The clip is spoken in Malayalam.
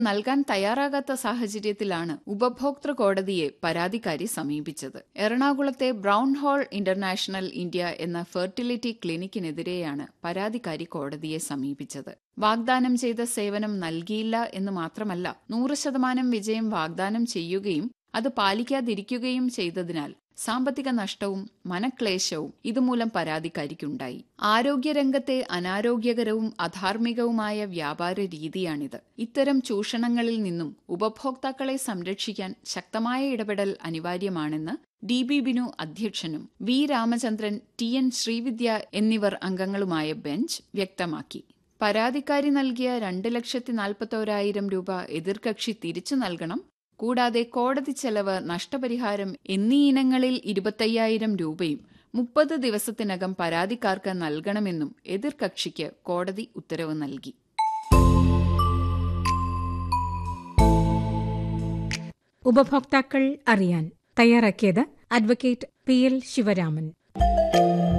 നൽകാൻ തയ്യാറാകാത്ത സാഹചര്യത്തിലാണ് ഉപഭോക്തൃ കോടതിയെ പരാതിക്കാരി സമീപിച്ചത് എറണാകുളത്തെ ബ്രൗൺ ഹാൾ ഇന്റർനാഷണൽ ഇന്ത്യ എന്ന ഫെർട്ടിലിറ്റി ക്ലിനിക്കിനെതിരെയാണ് പരാതിക്കാരി കോടതിയെ സമീപിച്ചത് വാഗ്ദാനം ചെയ്ത സേവനം നൽകിയില്ല എന്ന് മാത്രമല്ല നൂറ് ശതമാനം വിജയം വാഗ്ദാനം ചെയ്യുകയും അത് പാലിക്കാതിരിക്കുകയും ചെയ്തതിനാൽ സാമ്പത്തിക നഷ്ടവും മനക്ലേശവും ഇതുമൂലം പരാതിക്കാരിക്കുണ്ടായി ആരോഗ്യരംഗത്തെ അനാരോഗ്യകരവും അധാർമികവുമായ വ്യാപാര രീതിയാണിത് ഇത്തരം ചൂഷണങ്ങളിൽ നിന്നും ഉപഭോക്താക്കളെ സംരക്ഷിക്കാൻ ശക്തമായ ഇടപെടൽ അനിവാര്യമാണെന്ന് ഡി ബി ബിനു അധ്യക്ഷനും V Ramachandran T N Srividya എന്നിവർ അംഗങ്ങളുമായ ബെഞ്ച് വ്യക്തമാക്കി പരാതിക്കാരി നൽകിയ രണ്ട് ലക്ഷത്തി നാൽപ്പത്തോരായിരം രൂപ എതിർകക്ഷി തിരിച്ചു നൽകണം കൂടാതെ കോടതി ചെലവ് നഷ്ടപരിഹാരം എന്നീ ഇനങ്ങളിൽ ഇരുപത്തയ്യായിരം രൂപയും മുപ്പത് ദിവസത്തിനകം പരാതിക്കാർക്ക് നൽകണമെന്നും എതിർകക്ഷിക്ക് കോടതി ഉത്തരവ് നൽകി ഉപഭോക്താക്കൾ അറിയാൻ തയ്യാറാക്കിയത് അഡ്വക്കേറ്റ് പി എൽ ശിവരാമൻ